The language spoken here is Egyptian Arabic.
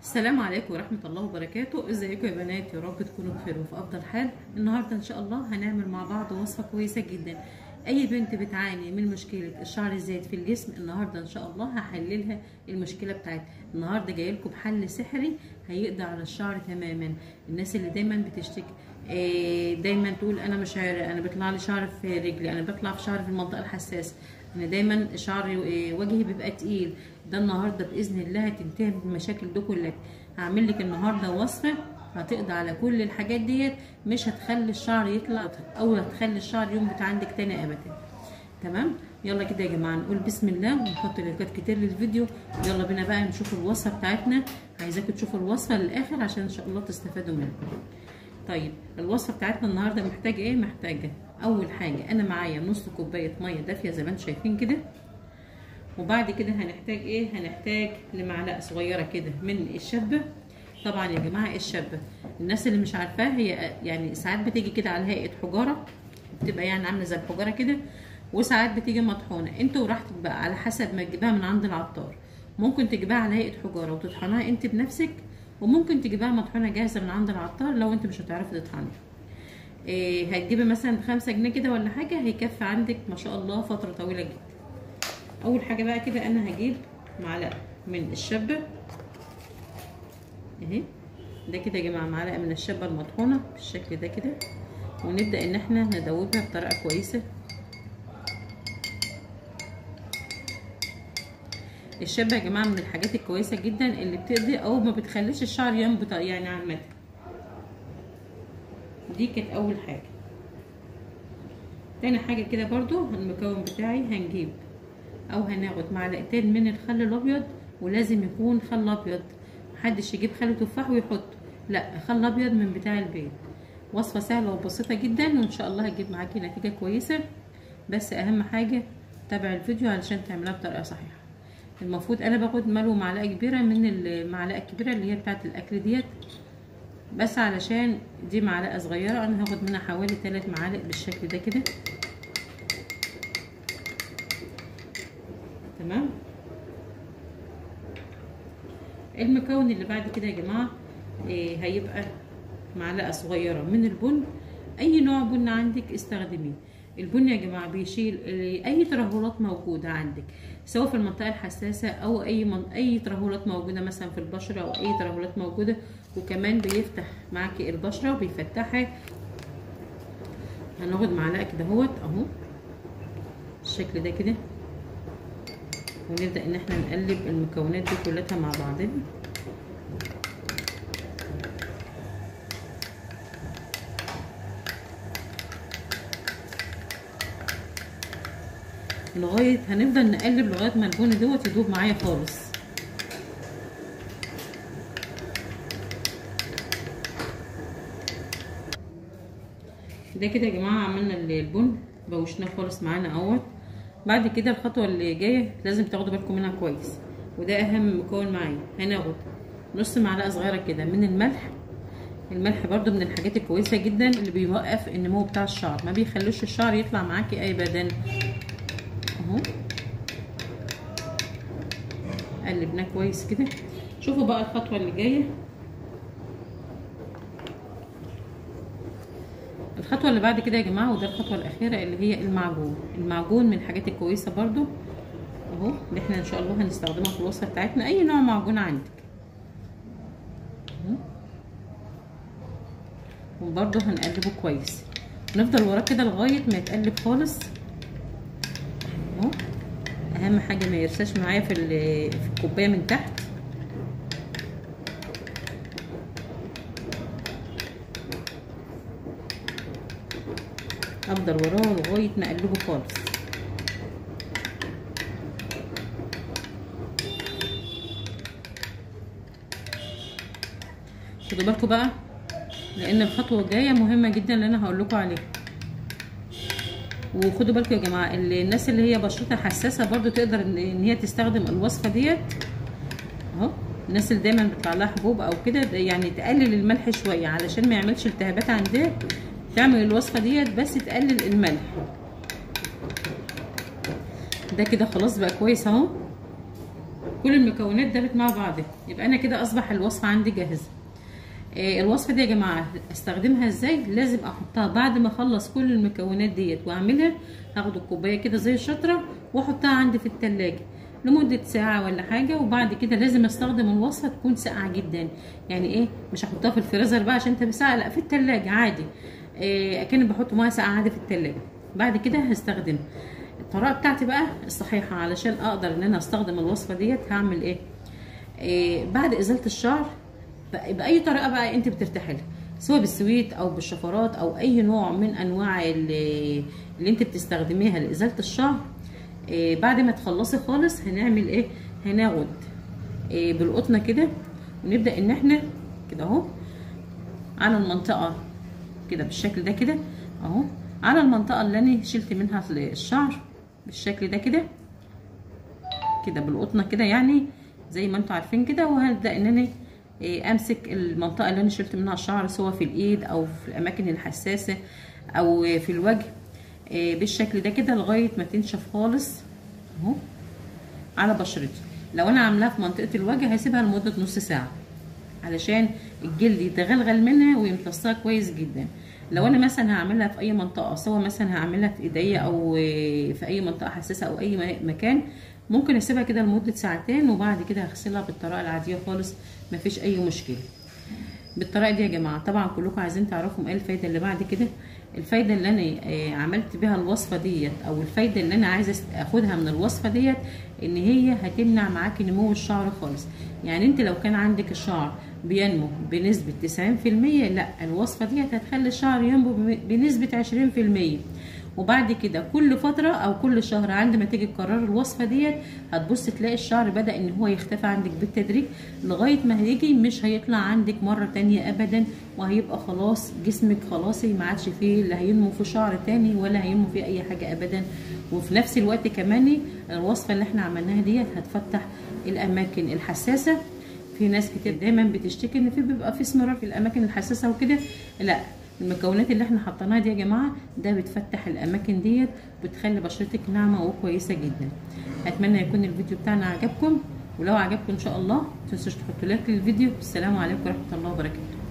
السلام عليكم ورحمة الله وبركاته ازيكم يا بنات يا رب تكونوا بخير وفي افضل حال النهاردة ان شاء الله هنعمل مع بعض وصفة كويسة جدا اي بنت بتعاني من مشكلة الشعر الزايد في الجسم النهاردة ان شاء الله هحللها المشكلة بتاعتها النهاردة جاي لكم بحل سحري هيقضي على الشعر تماما الناس اللي دايما بتشتكي آه، دايما تقول انا مش عارف انا بيطلع لي شعر في رجلي انا بيطلع في شعر في المنطقة الحساسة انا دايما شعري آه، وجهي بيبقى تقيل ده النهارده باذن الله هتنتهي من المشاكل دي كلها هعمل لك النهارده وصفه هتقضي على كل الحاجات ديت مش هتخلي الشعر يطلع او هتخلي الشعر ينبت عندك تاني ابدا تمام يلا كده يا جماعه نقول بسم الله ونحط لايكات كتير للفيديو يلا بينا بقى نشوف الوصفه بتاعتنا عايزاكم تشوفوا الوصفه للاخر عشان ان شاء الله تستفادوا منها طيب الوصفه بتاعتنا النهارده محتاجه ايه محتاجه اول حاجه انا معايا نص كوبايه ميه دافيه زي ما انتم شايفين كده وبعد كده هنحتاج ايه هنحتاج لمعلقه صغيره كده من الشبه طبعا يا جماعه الشبه الناس اللي مش عارفاه هي يعني ساعات بتيجي كده على هيئه حجاره بتبقى يعني عامله زي الحجاره كده وساعات بتيجي مطحونه انت وراحتك بقى على حسب ما تجيبها من عند العطار ممكن تجيبها على هيئه حجاره وتطحنها انت بنفسك وممكن تجيبها مطحونه جاهزه من عند العطار لو انت مش هتعرفي تطحني إيه هتجيبي مثلا بخمسة جنيه كده ولا حاجه هيكفي عندك ما شاء الله فتره طويله جدا اول حاجه بقى كده انا هجيب معلقه من الشبه اهي ده كده يا جماعه معلقه من الشبه المطحونه بالشكل ده كده ونبدا ان احنا ندوبها بطريقه كويسه الشبه يا جماعه من الحاجات الكويسه جدا اللي بتقضي او ما بتخليش الشعر ينبت يعني عامه دي كانت اول حاجه تاني حاجه كده برضو المكون بتاعي هنجيب او هناخد معلقتين من الخل الابيض ولازم يكون خل ابيض محدش يجيب خل تفاح ويحطه لا خل ابيض من بتاع البيت وصفه سهله وبسيطه جدا وان شاء الله هتجيب معاكي نتيجه كويسه بس اهم حاجه تابع الفيديو علشان تعملها بطريقه صحيحه المفروض انا باخد ملو معلقه كبيره من المعلقه الكبيره اللي هي بتاعه الاكل ديت بس علشان دي معلقه صغيره انا هاخد منها حوالي 3 معالق بالشكل ده كده تمام المكون اللي بعد كده يا جماعه إيه هيبقى معلقه صغيره من البن اي نوع بن عندك استخدميه البن يا جماعه بيشيل اي ترهلات موجوده عندك سواء في المنطقه الحساسه او اي من... اي ترهلات موجوده مثلا في البشره او اي ترهلات موجوده وكمان بيفتح معاكي البشره وبيفتحها هناخد معلقه كده اهوت اهو بالشكل ده كده ونبدا ان احنا نقلب المكونات دي كلها مع بعضها لغايه هنفضل نقلب لغايه ما البن دوت يدوب معايا خالص ده كده يا جماعه عملنا البن بوشناه خالص معانا اهوت بعد كده الخطوه اللي جايه لازم تاخدوا بالكم منها كويس وده اهم مكون معايا هناخد نص معلقه صغيره كده من الملح الملح برده من الحاجات الكويسه جدا اللي بيوقف النمو بتاع الشعر ما بيخلوش الشعر يطلع معاكي ابدا اهو قلبناه كويس كده شوفوا بقى الخطوه اللي جايه الخطوه اللي بعد كده يا جماعه وده الخطوه الاخيره اللي هي المعجون المعجون من الحاجات الكويسه برده اهو اللي احنا ان شاء الله هنستخدمها في الوصفه بتاعتنا اي نوع معجون عندك وبرده هنقلبه كويس نفضل وراه كده لغايه ما يتقلب خالص اهو اهم حاجه ما يرساش معايا في في الكوبايه من تحت افضل وراه لغايه ما اقلبه خالص خدوا بالكم بقى لان الخطوه الجايه مهمه جدا اللي انا هقول لكم عليها وخدوا بالكم يا جماعه الناس اللي هي بشرتها حساسه برضو تقدر ان هي تستخدم الوصفه ديت اهو الناس اللي دايما بيطلع لها حبوب او كده يعني تقلل الملح شويه علشان ما يعملش التهابات عندها تعمل الوصفه ديت بس تقلل الملح ده كده خلاص بقى كويس اهو كل المكونات دابت مع بعضها يبقى انا كده اصبح الوصفه عندي جاهزه آه الوصفه دي يا جماعه استخدمها ازاي لازم احطها بعد ما اخلص كل المكونات ديت واعملها هاخد الكوبايه كده زي الشطره واحطها عندي في التلاجة لمدة ساعة ولا حاجة وبعد كده لازم استخدم الوصفة تكون ساقعة جدا يعني ايه مش هحطها في الفريزر بقى عشان تبقى ساقعة لا في التلاجة عادي إيه اكن بحط ميه ساقعة عادي في التلاجة بعد كده هستخدمها الطريقة بتاعتي بقى الصحيحة علشان اقدر ان انا استخدم الوصفة ديت هعمل ايه, إيه بعد ازالة الشعر بأي طريقة بقى انت بترتاحي لها سواء بالسويت او بالشفرات او اي نوع من انواع اللي, اللي انت بتستخدميها لازالة الشعر إيه بعد ما تخلصي خالص هنعمل ايه هناخد إيه بالقطنه كده ونبدا ان احنا كده اهو على المنطقه كده بالشكل ده كده اهو على المنطقه اللي انا شلت منها الشعر بالشكل ده كده كده بالقطنه كده يعني زي ما انتم عارفين كده وهبدا ان انا إيه امسك المنطقه اللي انا شلت منها الشعر سواء في الايد او في الاماكن الحساسه او في الوجه بالشكل ده كده لغايه ما تنشف خالص اهو على بشرتي لو انا عاملاها في منطقه الوجه هسيبها لمده نص ساعه علشان الجلد يتغلغل منها ويمتصها كويس جدا لو انا مثلا هعملها في اي منطقه سواء مثلا هعملها في ايديا او في اي منطقه حساسه او اي مكان ممكن اسيبها كده لمده ساعتين وبعد كده هغسلها بالطريقه العاديه خالص مفيش اي مشكله بالطريقه دي يا جماعه طبعا كلكم عايزين تعرفوا ايه الفايده اللي بعد كده الفايده اللي انا عملت بيها الوصفه ديت او الفايده اللي انا عايزه اخدها من الوصفه ديت ان هي هتمنع معاكي نمو الشعر خالص يعني انت لو كان عندك الشعر بينمو بنسبه 90% لا الوصفه ديت هتخلي الشعر ينمو بنسبه 20% وبعد كده كل فترة او كل شهر عند ما تيجي تكرر الوصفة ديت هتبص تلاقي الشعر بدأ ان هو يختفي عندك بالتدريج لغاية ما هيجي مش هيطلع عندك مرة تانية ابدا وهيبقى خلاص جسمك خلاصي ما عادش فيه لا هينمو في شعر تاني ولا هينمو فيه اي حاجة ابدا وفي نفس الوقت كمان الوصفة اللي احنا عملناها ديت هتفتح الاماكن الحساسة في ناس كتير دايما بتشتكي ان في بيبقى في اسمرار في الاماكن الحساسة وكده لا المكونات اللي احنا حطيناها دي يا جماعه ده بتفتح الاماكن ديت بتخلي بشرتك ناعمه وكويسه جدا اتمنى يكون الفيديو بتاعنا عجبكم ولو عجبكم ان شاء الله متنسوش تحطوا لايك للفيديو السلام عليكم ورحمه الله وبركاته